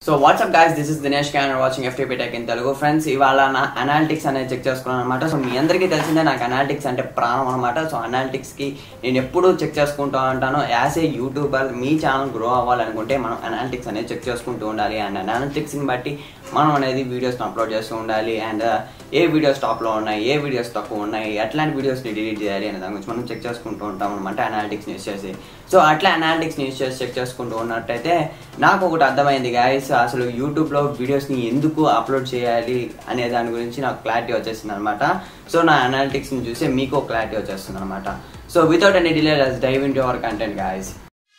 so what's up guys this is Dinesh can watching FTP tech in Telugu friends ఇవాళ నా analytics అనేది check చేసుకున్నాను అనమాట సో మీ అందరికీ తెలిసిందే నాకు అనాలిటిక్స్ అంటే ప్రాణం అనమాట సో అనాలిటిక్స్ కి నేను ఎప్పుడూ చెక్ చేసుకుంటూ ఉంటాను యాజ్ ఏ యూట్యూబర్ మీ ఛానల్ గ్రో అవ్వాలనుకుంటే మనం అనాలిటిక్స్ అనేది చెక్ చేసుకుంటూ ఉండాలి అండ్ అనాలిటిక్స్ ని బట్టి మనం అనేది వీడియోస్ అప్లోడ్ చేస్తూ ఉండాలి అండ్ ఏ వీడియోస్ టాప్ లో ఉన్నాయి ఏ వీడియోస్ తక్కువ ఉన్నాయి ఎట్లాంటి వీడియోస్ ని డిలీట్ చేయాలి అనే దాని గురించి మనం చెక్ చేసుకుంటూ ఉంటాం అనమాట అనాలిటిక్స్ యూస్ చేసి సో అట్లా అనాలిటిక్స్ యూస్ చేసి చెక్ చేసుకుంటూ ఉన్నట్టయితే నాకు ఒకటి అర్థమైంది గాయస్ అసలు యూట్యూబ్లో వీడియోస్ని ఎందుకు అప్లోడ్ చేయాలి అనే దాని గురించి నాకు క్లారిటీ వచ్చేసింది అనమాట సో నా అనాలిటిక్స్ని చూసి మీకు క్లారిటీ వచ్చేస్తుంది అనమాట so without any delay let's dive into our content guys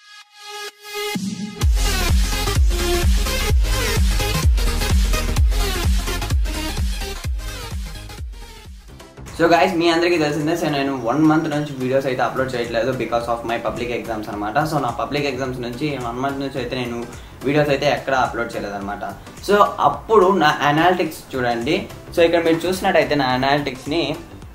so guys మీ అందరికీ తెలిసిందే సో నేను వన్ మంత్ నుంచి వీడియోస్ అయితే అప్లోడ్ చేయట్లేదు because of my public exams అనమాట సో నా పబ్లిక్ ఎగ్జామ్స్ నుంచి వన్ మంత్ నుంచి అయితే నేను వీడియోస్ అయితే ఎక్కడ అప్లోడ్ చేయలేదు అనమాట సో అప్పుడు నా అనాలిటిక్స్ చూడండి సో ఇక్కడ మీరు చూసినట్టయితే నా అనాలిటిక్స్ని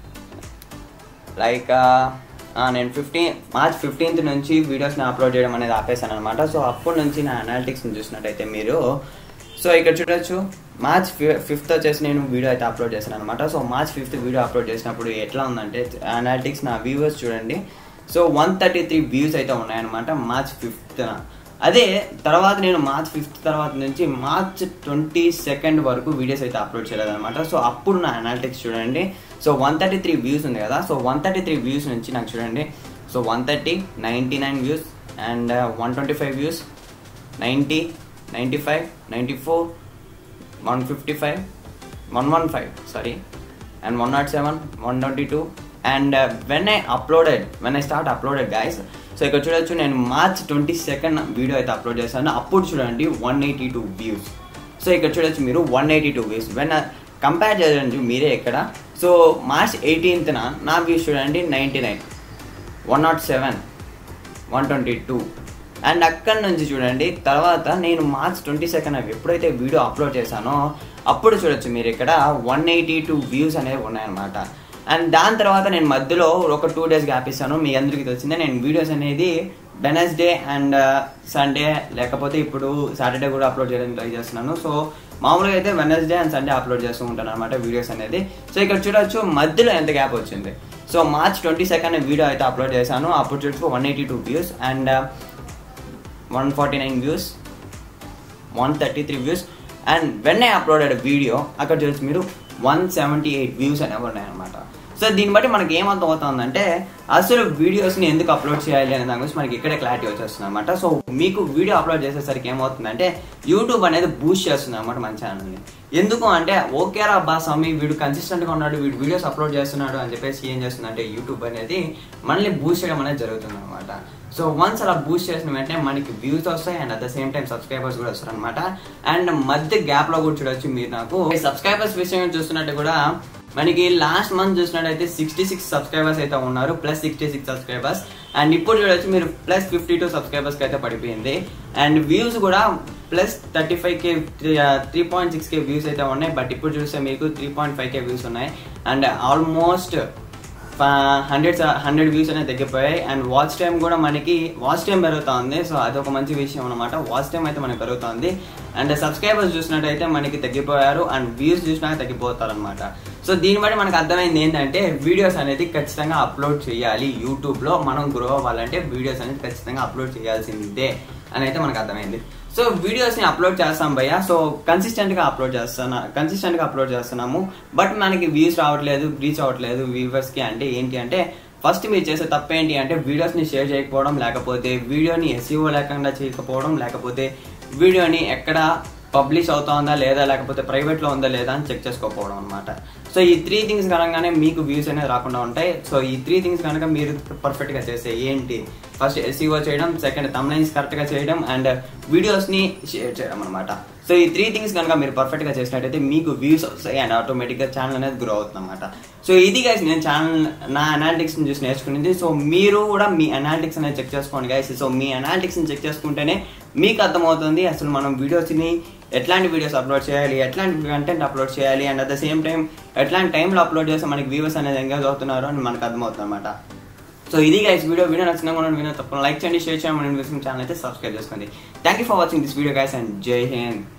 లైక్ నేను ఫిఫ్టీన్ మార్చ్ ఫిఫ్టీన్త్ నుంచి వీడియోస్ని అప్లోడ్ చేయడం అనేది ఆపేసాను అనమాట సో అప్పటి నుంచి నా అనాలిటిక్స్ని చూసినట్టయితే మీరు సో ఇక్కడ చూడొచ్చు మార్చ్ ఫిఫ్త్ వచ్చేసి నేను వీడియో అయితే అప్లోడ్ చేశాను అనమాట so March fifth video upload చేసినప్పుడు ఎట్లా ఉందంటే అనాలిటిక్స్ నా వ్యూవర్స్ చూడండి so one thirty three views అయితే ఉన్నాయన్నమాట మార్చ్ ఫిఫ్త్న అదే తర్వాత నేను మార్చ్ ఫిఫ్త్ తర్వాత నుంచి మార్చ్ ట్వంటీ సెకండ్ వరకు వీడియోస్ అయితే అప్లోడ్ చేయలేదు అనమాట సో అప్పుడు నా అనాలిటిక్స్ చూడండి so one thirty three views ఉంది కదా so one thirty three views నుంచి నాకు చూడండి so one thirty ninety nine views and one twenty five views ninety ninety five ninety four one fifty five one one five sorry and one not seven one twenty two and when I uploaded when I start uploaded guys so ఇక్కడ చూడొచ్చు నేను March twenty second video అయితే upload చేశాను అప్పుడు చూడండి one eighty two views so ఇక్కడ చూడొచ్చు మీరు one eighty two views when compare చేయండి మీరే ఇక్కడ సో మార్చ్ ఎయిటీన్త్న నా వ్యూస్ చూడండి ninety nine one not seven one twenty two and అక్కడి నుంచి చూడండి తర్వాత నేను మార్చ్ ట్వంటీ సెకండ్ ఎప్పుడైతే వీడియో అప్లోడ్ చేశానో అప్పుడు చూడొచ్చు మీరు ఇక్కడ వన్ ఎయిటీ టూ వ్యూస్ అనేవి ఉన్నాయన్నమాట అండ్ దాని తర్వాత నేను మధ్యలో ఒక టూ డేస్ గ్యాప్ ఇస్తాను మీ అందరికీ తెలిసిందే నేను వీడియోస్ అనేది వెనస్డే అండ్ సండే లేకపోతే ఇప్పుడు సాటర్డే కూడా అప్లోడ్ చేయడానికి ట్రై చేస్తున్నాను సో మామూలుగా అయితే వెనస్డే అండ్ సండే అప్లోడ్ చేస్తూ ఉంటాను అనమాట వీడియోస్ అనేది సో ఇక్కడ చూడొచ్చు మధ్యలో ఎంత గ్యాప్ వచ్చింది so March twenty second video అయితే అప్లోడ్ చేశాను అప్పుడు చూడొచ్చు one eighty two views and one forty nine views one thirty three views and when I uploaded video అక్కడ చూసి మీరు వన్ సెవెంటీ ఎయిట్ వ్యూస్ అనేవి ఉన్నాయన్నమాట సో దీన్ని బట్టి మనకి ఏమర్థం అవుతుందంటే అసలు వీడియోస్ని ఎందుకు అప్లోడ్ చేయాలి అనే దాని గురించి మనకి ఇక్కడే క్లారిటీ వచ్చేస్తుంది అనమాట సో మీకు వీడియో అప్లోడ్ చేసేసరికి ఏమవుతుందంటే యూట్యూబ్ అనేది బూస్ట్ చేస్తుంది అనమాట మన ఛానల్ని ఎందుకు అంటే ఓకే రా అబ్బా స్వామి వీడు కన్సిస్టెంట్గా ఉన్నాడు వీడు వీడియోస్ అప్లోడ్ చేస్తున్నాడు అని చెప్పేసి ఏం చేస్తుందంటే యూట్యూబ్ అనేది మనల్ని బూస్ట్ చేయడం అనేది జరుగుతుంది అనమాట సో వన్స్ అలా బూస్ట్ చేసిన వెంటనే మనకి వ్యూస్ వస్తాయి and at the same time subscribers కూడా వస్తారు అనమాట అండ్ మధ్య గ్యాప్ లో కూడా చూడొచ్చు మీరు నాకు సబ్స్క్రైబర్స్ విషయం చూస్తున్నట్టు కూడా మనకి లాస్ట్ మంత్ చూసినట్టయితే సిక్స్టీ సిక్స్ సబ్స్క్రైబర్స్ అయితే ఉన్నారు plus sixty six subscribers and ఇప్పుడు చూడొచ్చు మీరు ప్లస్ ఫిఫ్టీ టూ సబ్స్క్రైబర్స్కి అయితే పడిపోయింది అండ్ వ్యూస్ కూడా plus thirty five K three point six K views అయితే ఉన్నాయి బట్ ఇప్పుడు చూస్తే మీకు three point five K views ఉన్నాయి and almost hundred hundred views అనేది తగ్గిపోయాయి అండ్ వాచ్ టైం కూడా మనకి వాచ్ టైం పెరుగుతుంది సో అదొక మంచి విషయం అనమాట వాచ్ టైం అయితే మనకి పెరుగుతుంది అండ్ సబ్స్క్రైబర్స్ చూసినట్టయితే మనకి తగ్గిపోయారు అండ్ వ్యూస్ చూసినాక తగ్గిపోతారు అనమాట సో దీన్ని బట్టి మనకు అర్థమైంది ఏంటంటే వీడియోస్ అనేది ఖచ్చితంగా అప్లోడ్ చేయాలి యూట్యూబ్లో మనం గ్రో అవ్వాలంటే వీడియోస్ అనేది ఖచ్చితంగా అప్లోడ్ చేయాల్సిందే అని అయితే మనకు అర్థమైంది సో వీడియోస్ని అప్లోడ్ చేస్తాం భయ్య సో కన్సిస్టెంట్గా అప్లోడ్ చేస్తున్నా కన్సిస్టెంట్గా అప్లోడ్ చేస్తున్నాము బట్ మనకి వ్యూస్ రావట్లేదు రీచ్ అవ్వట్లేదు వ్యూవర్స్కి అంటే ఏంటి అంటే ఫస్ట్ మీరు చేసే తప్పు ఏంటి అంటే వీడియోస్ని షేర్ చేయకపోవడం లేకపోతే వీడియోని ఎస్ఈఓ లేకుండా చేయకపోవడం లేకపోతే వీడియోని ఎక్కడ పబ్లిష్ అవుతుందా లేదా లేకపోతే ప్రైవేట్లో ఉందా లేదా అని చెక్ చేసుకోకపోవడం అనమాట సో ఈ త్రీ థింగ్స్ కనుకనే మీకు వ్యూస్ అనేది రాకుండా ఉంటాయి సో ఈ త్రీ థింగ్స్ కనుక మీరు పర్ఫెక్ట్గా చేస్తే ఏంటి ఫస్ట్ ఎస్ఈఓ చేయడం సెకండ్ తమ్లైన్స్ కరెక్ట్గా చేయడం అండ్ వీడియోస్ని షేర్ చేయడం అనమాట సో ఈ త్రీ థింగ్స్ కనుక మీరు పర్ఫెక్ట్గా చేసినట్టయితే మీకు వ్యూస్ వస్తాయి అండ్ ఆటోమేటిక్గా ఛానల్ అనేది గ్రో అవుతుంది అనమాట సో ఇది గైస్ నేను ఛానల్ నా అనాలిటిక్స్ని చూసి నేర్చుకునేది సో మీరు కూడా మీ అనాలిటిక్స్ అనేది చెక్ చేసుకోండి గైస్ సో మీ అనాలిటిక్స్ని చెక్ చేసుకుంటేనే మీకు అర్థమవుతుంది అసలు మనం వీడియోస్ని ఎట్లాంటి వీడియోస్ అప్లోడ్ చేయాలి ఎట్లాంటి కంటెంట్ అప్లోడ్ చేయాలి and at the same time ఎట్లాంటి టైంలో అప్లోడ్ చేస్తే మనకి వ్యూవర్స్ అనేది ఎంగేజ్ అవుతున్నారు అని మనకు అర్థమవుతుంది అనమాట సో ఇది గైస్ వీడియో వీడియో నచ్చిన కూడా వీడియో తప్పకుండా లైక్ చేయండి షేర్ చేయండి ఛానల్ అయితే సబ్స్క్రైబ్ చేసుకోండి thank you for watching this video guys and జై హింద్